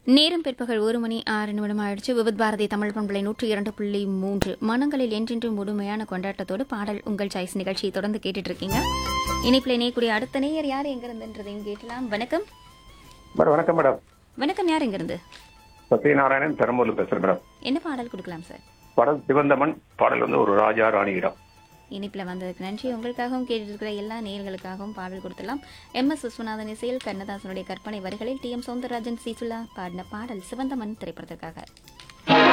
நேரம் பிற்பகல் ஒரு மணி ஆறு நிமிடம் ஆயிடுச்சு விவித் பாரதி தமிழ் பண்பலை நூற்றி இரண்டு புள்ளி மூன்று மனங்களில் என்றென்றும் முழுமையான கொண்டாட்டத்தோடு பாடல் உங்கள் சாய்ஸ் நிகழ்ச்சியை தொடர்ந்து கேட்டுட்டு இருக்கீங்க இணைப்பில் இணையக்கூடிய அடுத்த நேயர் யார் எங்கிருந்துன்றதையும் கேட்கலாம் வணக்கம் மேடம் வணக்கம் மேடம் வணக்கம் யார் எங்கிருந்து சத்யநாராயணன் பெரம்பூர்ல பேசுறேன் மேடம் என்ன பாடல் கொடுக்கலாம் சார் படம் சிவந்தமன் பாடல் வந்து ஒரு ராஜா ராணியிடம் இனிப்பில் வந்ததுக்கு நன்றி உங்களுக்காகவும் கேட்டிருக்கிற எல்லா நேயர்களுக்காகவும் பாடல் கொடுத்துலாம் எம் எஸ் விஸ்வநாதன் இசையில் கண்ணதாசனுடைய கற்பனை வரிகளில் டி எம் சௌந்தரராஜன் சீசுலா பாடின பாடல் சிவந்தமன் திரைப்படத்திற்காக